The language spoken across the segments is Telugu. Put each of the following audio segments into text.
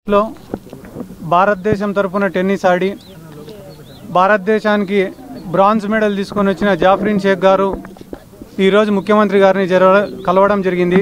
లో భారతదేశం తరపున టెన్నిస్ ఆడి భారతదేశానికి బ్రాంజ్ మెడల్ తీసుకొని వచ్చిన జాఫ్రిన్ షేక్ గారు ఈరోజు ముఖ్యమంత్రి గారిని జర కలవడం జరిగింది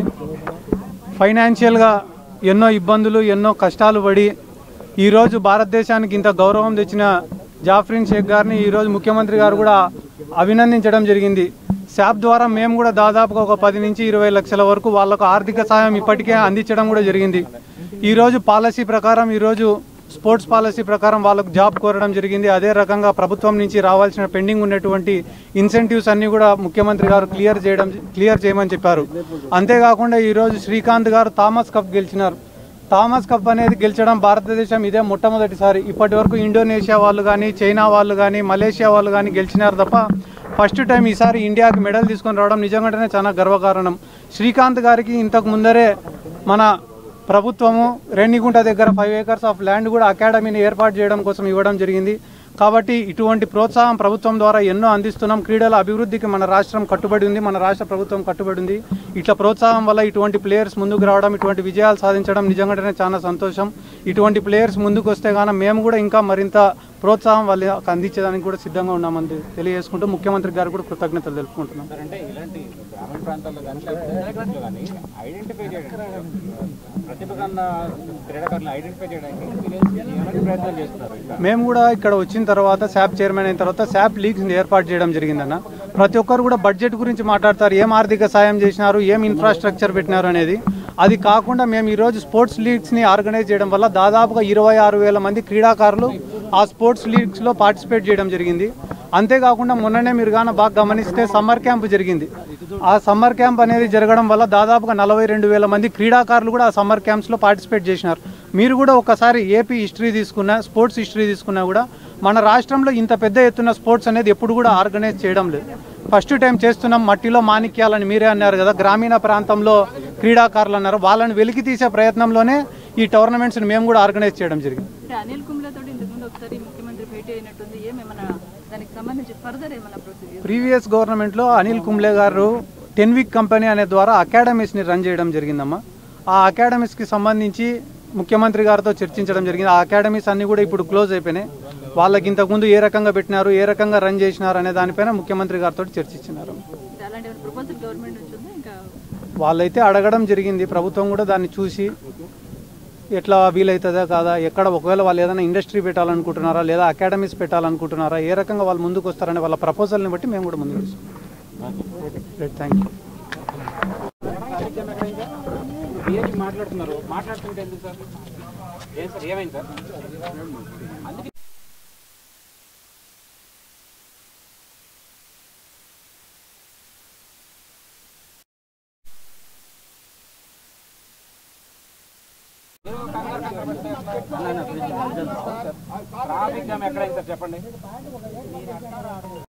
ఫైనాన్షియల్గా ఎన్నో ఇబ్బందులు ఎన్నో కష్టాలు పడి ఈరోజు భారతదేశానికి ఇంత గౌరవం తెచ్చిన జాఫ్రిన్ షేక్ గారిని ఈరోజు ముఖ్యమంత్రి గారు కూడా అభినందించడం జరిగింది శాప్ ద్వారా మేము కూడా దాదాపుగా ఒక పది నుంచి ఇరవై లక్షల వరకు వాళ్ళకు ఆర్థిక సాయం ఇప్పటికే అందించడం కూడా జరిగింది ఈరోజు పాలసీ ప్రకారం ఈరోజు స్పోర్ట్స్ పాలసీ ప్రకారం వాళ్ళకు జాబ్ కోరడం జరిగింది అదే రకంగా ప్రభుత్వం నుంచి రావాల్సిన పెండింగ్ ఉన్నటువంటి ఇన్సెంటివ్స్ అన్నీ కూడా ముఖ్యమంత్రి గారు క్లియర్ చేయడం క్లియర్ చేయమని చెప్పారు అంతేకాకుండా ఈరోజు శ్రీకాంత్ గారు థామస్ కప్ గెలిచినారు థామస్ కప్ అనేది గెలిచడం భారతదేశం ఇదే మొట్టమొదటిసారి ఇప్పటి వరకు ఇండోనేషియా వాళ్ళు కానీ చైనా వాళ్ళు కానీ మలేషియా వాళ్ళు కానీ గెలిచినారు తప్ప ఫస్ట్ టైం ఈసారి ఇండియాకి మెడల్ తీసుకొని రావడం నిజంగానే చాలా గర్వకారణం శ్రీకాంత్ గారికి ఇంతకు ముందరే మన ప్రభుత్వము రేణిగుంట దగ్గర ఫైవ్ ఏకర్స్ ఆఫ్ ల్యాండ్ కూడా అకాడమీని ఏర్పాటు చేయడం కోసం ఇవ్వడం జరిగింది కాబట్టి ఇటువంటి ప్రోత్సాహం ప్రభుత్వం ద్వారా ఎన్నో అందిస్తున్నాం క్రీడల అభివృద్ధికి మన రాష్ట్రం కట్టుబడి ఉంది మన రాష్ట్ర ప్రభుత్వం కట్టుబడి ఉంది ఇట్లా ప్రోత్సాహం వల్ల ఇటువంటి ప్లేయర్స్ ముందుకు రావడం ఇటువంటి విజయాలు సాధించడం నిజంగానే చాలా సంతోషం ఇటువంటి ప్లేయర్స్ ముందుకు వస్తే గానీ మేము కూడా ఇంకా మరింత ప్రోత్సాహం వాళ్ళకి అందించడానికి కూడా సిద్ధంగా ఉన్నామని తెలియజేసుకుంటూ ముఖ్యమంత్రి గారు కూడా కృతజ్ఞతలు తెలుపుకుంటున్నాం సార్ అంటే ఇలాంటి గ్రామీణ ప్రాంతాల్లో కానీ లేకపోతే కానీ ఐడెంటిఫై చేయడానికి ప్రతిభ కన్నా క్రీడాకారులను ఐడెంటిఫై చేయడానికి మీరు ఎలాంటి ప్రయత్నాలు చేస్తున్నారు ఇంకా మేము కూడా ఇక్కడ వచ్చిన తర్వాత శాప్ చైర్మన్ అయిన తర్వాత శాప్ లీగ్స్ ఏర్పాటు చేయడం జరిగిందన్న ప్రతి ఒక్కరు కూడా బడ్జెట్ గురించి మాట్లాడతారు ఏం ఆర్థిక సాయం చేసినారు ఏం ఇన్ఫ్రాస్ట్రక్చర్ పెట్టినారు అనేది అది కాకుండా మేము ఈరోజు స్పోర్ట్స్ లీగ్స్ని ఆర్గనైజ్ చేయడం వల్ల దాదాపుగా ఇరవై ఆరు వేల మంది క్రీడాకారులు ఆ స్పోర్ట్స్ లీగ్స్లో పార్టిసిపేట్ చేయడం జరిగింది అంతేకాకుండా మొన్ననే మీరు కానీ బాగా గమనిస్తే సమ్మర్ క్యాంప్ జరిగింది ఆ సమ్మర్ క్యాంప్ అనేది జరగడం వల్ల దాదాపుగా నలభై రెండు వేల మంది క్రీడాకారులు కూడా ఆ సమ్మర్ క్యాంప్స్లో పార్టిసిపేట్ చేసినారు మీరు కూడా ఒకసారి ఏపీ హిస్టరీ తీసుకున్నా స్పోర్ట్స్ హిస్టరీ తీసుకున్నా కూడా మన రాష్ట్రంలో ఇంత పెద్ద ఎత్తున స్పోర్ట్స్ అనేది ఎప్పుడు కూడా ఆర్గనైజ్ చేయడం లేదు ఫస్ట్ టైం చేస్తున్నాం మట్టిలో మాణిక్యాలని మీరే అన్నారు కదా గ్రామీణ ప్రాంతంలో క్రీడాకారులు అన్నారు వాళ్ళని వెలికి తీసే ప్రయత్నంలోనే ఈ టోర్నమెంట్స్ని మేము కూడా ఆర్గనైజ్ చేయడం జరిగింది అంటే అనిల్ కుంబ్లే తోటి ఇంతకుముందు ఒకసారి ముఖ్యమంత్రి భేటీ అయినట్టుంది ఏమేమన్నా దానికి సంబంధించి ఫర్దర్ ఏమన్నా ప్రొసీజర్ ప్రీవియస్ గవర్నమెంట్లో అనిల్ కుంబ్లే గారు టెన్ వీక్ కంపెనీ అనే ద్వారా అకాడమీస్ని రన్ చేయడం జరిగిందమ్మా ఆ అకాడమీస్కి సంబంధించి ముఖ్యమంత్రి గారితో చర్చించడం జరిగింది ఆ అకాడమీస్ అన్ని కూడా ఇప్పుడు క్లోజ్ అయిపోయినాయి వాళ్ళకి ఇంతకుముందు ఏ రకంగా పెట్టినారు ఏ రకంగా రన్ చేసినారు అనే దానిపైన ముఖ్యమంత్రి గారితో చర్చించినారు అంటే అలాంటి ప్రపోజల్ గవర్నమెంట్ నుంచి ఉందా ఇంకా వాళ్ళైతే అడగడం జరిగింది ప్రభుత్వం కూడా దాన్ని చూసి ఎట్లా వీలవుతుందా కాదా ఎక్కడ ఒకవేళ వాళ్ళు ఏదైనా ఇండస్ట్రీ పెట్టాలనుకుంటున్నారా లేదా అకాడమీస్ పెట్టాలనుకుంటున్నారా ఏ రకంగా వాళ్ళు ముందుకు వస్తారనే వాళ్ళ ప్రపోజల్ని బట్టి మేము కూడా ముందుకు వస్తాం రైట్ థ్యాంక్ యూ బిఏజీ మాట్లాడుతున్నారు మాట్లాడుతుంటే ఎందుకు సార్ ఏం సార్ ఏమైంది సార్ అందుకే ట్రాఫిక్ జామ్ ఎక్కడైంది సార్ చెప్పండి